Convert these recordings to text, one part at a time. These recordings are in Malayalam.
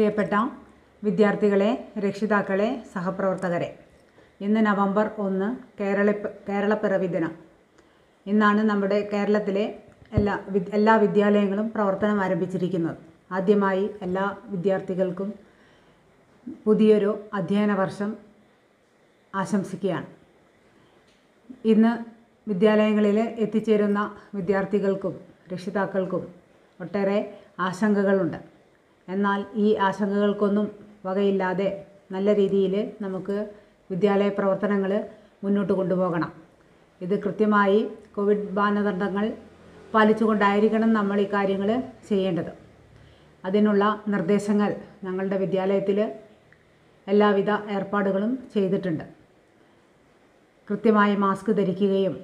പ്രിയപ്പെട്ട വിദ്യാർത്ഥികളെ രക്ഷിതാക്കളെ സഹപ്രവർത്തകരെ ഇന്ന് നവംബർ ഒന്ന് കേരള കേരളപ്പിറവി ദിനം ഇന്നാണ് നമ്മുടെ കേരളത്തിലെ എല്ലാ വി- എല്ലാ വിദ്യാലയങ്ങളും പ്രവർത്തനം ആരംഭിച്ചിരിക്കുന്നത് ആദ്യമായി എല്ലാ വിദ്യാർത്ഥികൾക്കും പുതിയൊരു അധ്യയന വർഷം ആശംസിക്കുകയാണ് ഇന്ന് വിദ്യാലയങ്ങളിൽ എത്തിച്ചേരുന്ന വിദ്യാർത്ഥികൾക്കും രക്ഷിതാക്കൾക്കും ഒട്ടേറെ ആശങ്കകളുണ്ട് എന്നാൽ ഈ ആശങ്കകൾക്കൊന്നും വകയില്ലാതെ നല്ല രീതിയിൽ നമുക്ക് വിദ്യാലയ പ്രവർത്തനങ്ങൾ മുന്നോട്ട് കൊണ്ടുപോകണം ഇത് കൃത്യമായി കോവിഡ് മാനദണ്ഡങ്ങൾ പാലിച്ചുകൊണ്ടായിരിക്കണം നമ്മൾ ഈ കാര്യങ്ങൾ ചെയ്യേണ്ടത് അതിനുള്ള നിർദ്ദേശങ്ങൾ ഞങ്ങളുടെ വിദ്യാലയത്തിൽ എല്ലാവിധ ഏർപ്പാടുകളും ചെയ്തിട്ടുണ്ട് കൃത്യമായി മാസ്ക് ധരിക്കുകയും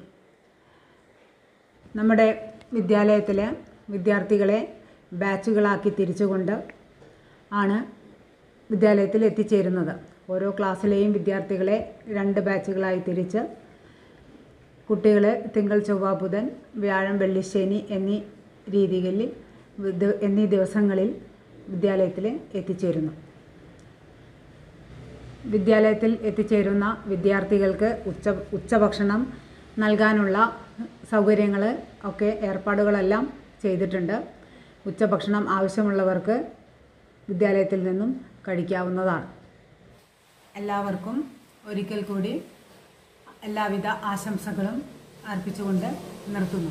നമ്മുടെ വിദ്യാലയത്തിൽ വിദ്യാർത്ഥികളെ ബാച്ചുകളാക്കി തിരിച്ചുകൊണ്ട് ആണ് വിദ്യാലയത്തിൽ എത്തിച്ചേരുന്നത് ഓരോ ക്ലാസ്സിലെയും വിദ്യാർത്ഥികളെ രണ്ട് ബാച്ചുകളായി തിരിച്ച് കുട്ടികൾ തിങ്കൾ ചൊവ്വ ബുധൻ വ്യാഴം വെള്ളി ശനി എന്നീ രീതികളിൽ ഇത് എന്നീ ദിവസങ്ങളിൽ വിദ്യാലയത്തിൽ എത്തിച്ചേരുന്നു വിദ്യാലയത്തിൽ എത്തിച്ചേരുന്ന വിദ്യാർത്ഥികൾക്ക് ഉച്ച ഉച്ചഭക്ഷണം നൽകാനുള്ള സൗകര്യങ്ങൾ ഒക്കെ ഏർപ്പാടുകളെല്ലാം ചെയ്തിട്ടുണ്ട് ഉച്ചഭക്ഷണം ആവശ്യമുള്ളവർക്ക് വിദ്യാലയത്തിൽ നിന്നും കഴിക്കാവുന്നതാണ് എല്ലാവർക്കും ഒരിക്കൽ കൂടി എല്ലാവിധ ആശംസകളും അർപ്പിച്ചുകൊണ്ട് നിർത്തുന്നു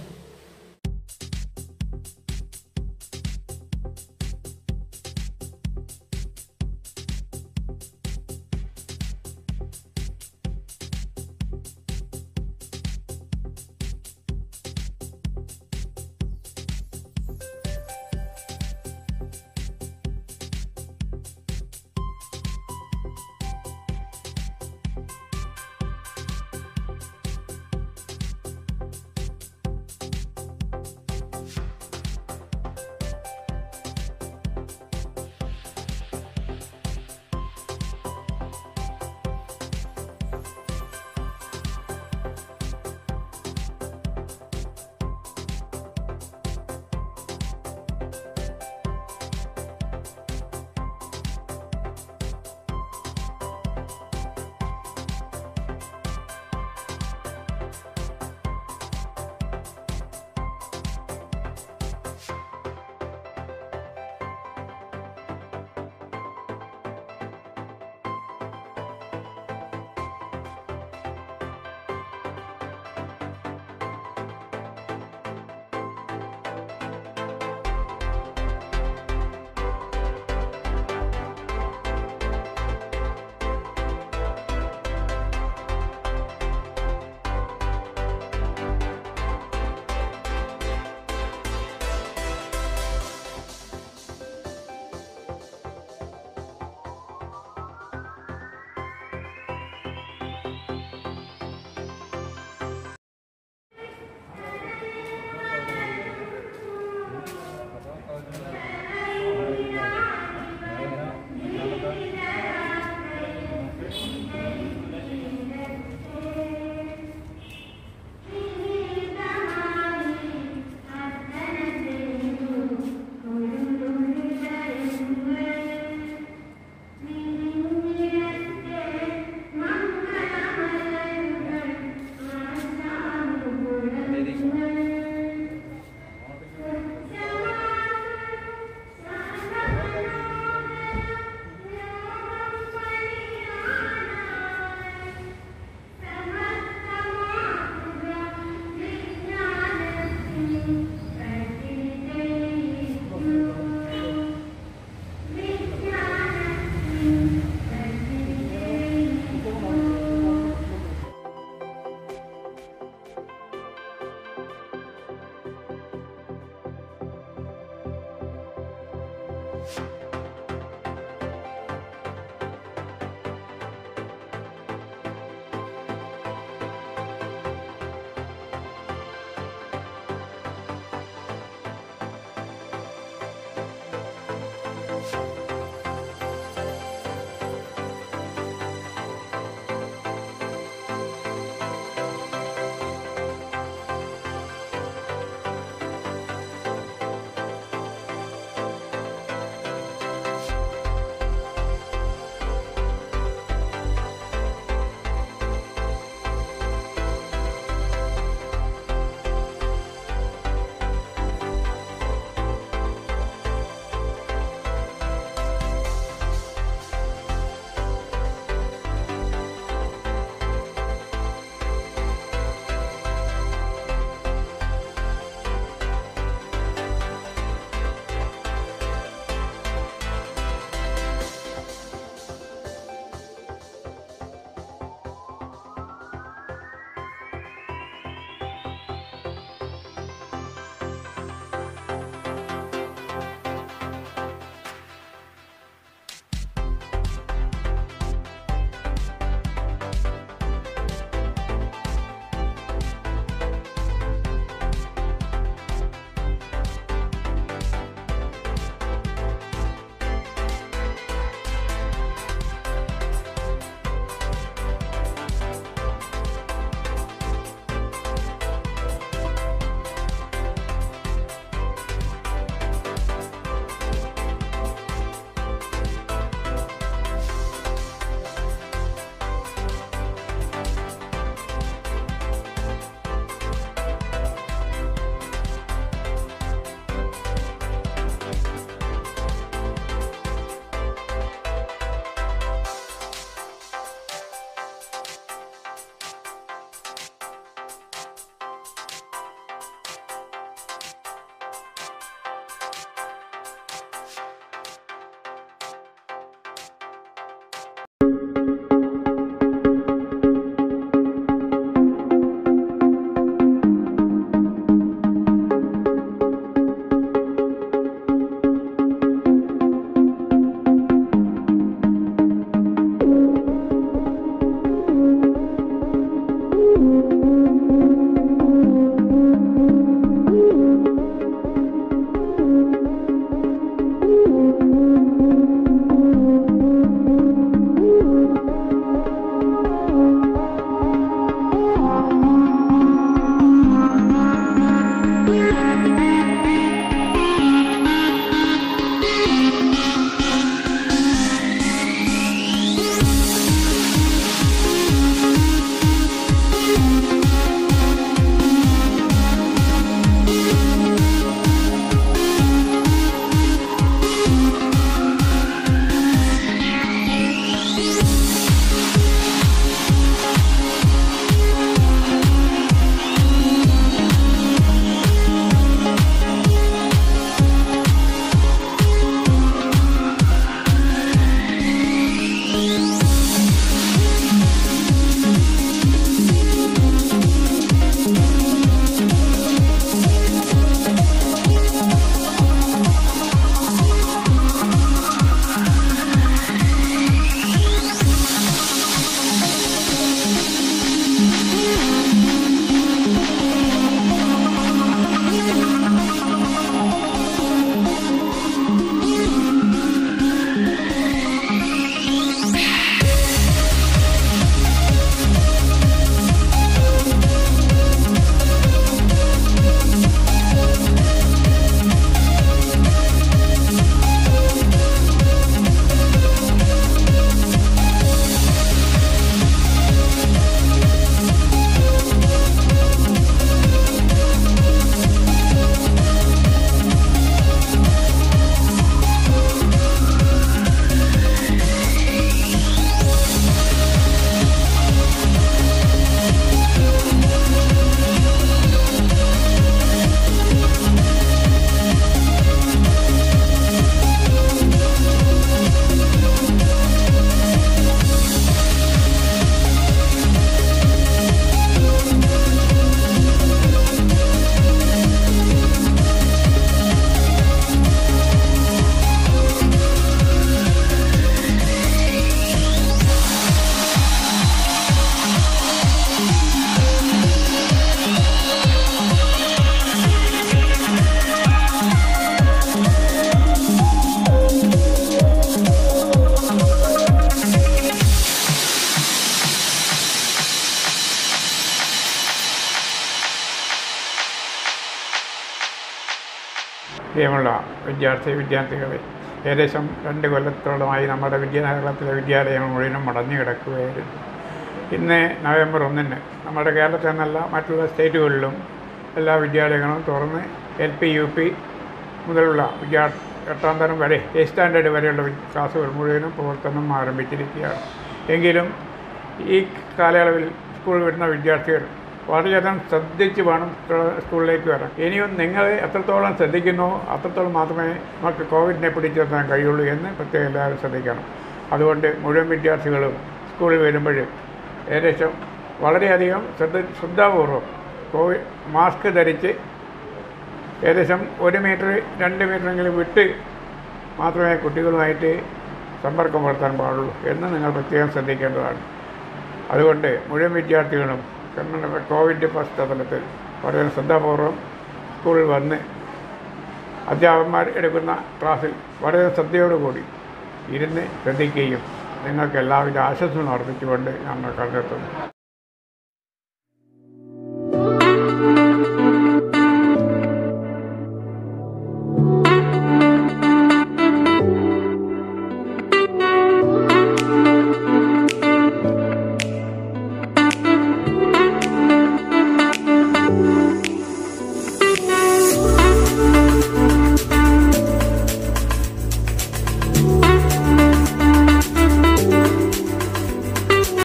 പ്രിയമുള്ള വിദ്യാർത്ഥി വിദ്യാർത്ഥികളെ ഏകദേശം രണ്ട് കൊല്ലത്തോളമായി നമ്മുടെ വിദ്യാനഗരത്തിലെ വിദ്യാലയങ്ങൾ മുഴുവനും മുടഞ്ഞു കിടക്കുകയായിരുന്നു ഇന്ന് നവംബർ ഒന്നിന് നമ്മുടെ കേരളത്തിൽ നിന്നല്ല മറ്റുള്ള സ്റ്റേറ്റുകളിലും എല്ലാ വിദ്യാലയങ്ങളും തുറന്ന് എൽ പി യു പി മുതലുള്ള വിദ്യാ എട്ടാം തരം വരെ എയ്റ്റ് സ്റ്റാൻഡേർഡ് വരെയുള്ള വി- ക്ലാസ്സുകൾ മുഴുവനും പ്രവർത്തനം ആരംഭിച്ചിരിക്കുകയാണ് എങ്കിലും ഈ കാലയളവിൽ സ്കൂൾ വിടുന്ന വിദ്യാർത്ഥികൾ വളരെയധികം ശ്രദ്ധിച്ച് വേണം സ്കൂൾ- സ്കൂളിലേക്ക് വരാൻ ഇനിയും നിങ്ങൾ എത്രത്തോളം ശ്രദ്ധിക്കുന്നോ അത്രത്തോളം മാത്രമേ നമുക്ക് കോവിഡിനെ പിടിച്ചു നിർത്താൻ കഴിയുള്ളൂ എന്ന് പ്രത്യേകം എല്ലാവരും ശ്രദ്ധിക്കണം അതുകൊണ്ട് മുഴുവൻ വിദ്യാർത്ഥികളും സ്കൂളിൽ വരുമ്പോൾ ഏകദേശം വളരെയധികം ശ്രദ്ധ ശ്രദ്ധാപൂർവം കോവിഡ് മാസ്ക് ധരിച്ച് ഏകദേശം ഒരു മീറ്റർ രണ്ട് മീറ്ററെങ്കിലും വിട്ട് മാത്രമേ കുട്ടികളുമായിട്ട് സമ്പർക്കം പുലർത്താൻ പാടുള്ളൂ എന്ന് നിങ്ങൾ പ്രത്യേകം ശ്രദ്ധിക്കേണ്ടതാണ് അതുകൊണ്ട് മുഴുവൻ വിദ്യാർത്ഥികളും കാരണം കോവിഡ് പശ്ചാത്തലത്തിൽ വളരെ ശ്രദ്ധാപൂർവം സ്കൂളിൽ വന്ന് അധ്യാപകന്മാർ എടുക്കുന്ന ക്ലാസ്സിൽ വളരെ ശ്രദ്ധയോടുകൂടി ഇരുന്ന് ശ്രദ്ധിക്കുകയും നിങ്ങൾക്ക് എല്ലാവിധ ആശംസകളും അർപ്പിച്ചുകൊണ്ട് ഞങ്ങൾ കണ്ടെത്തുന്നു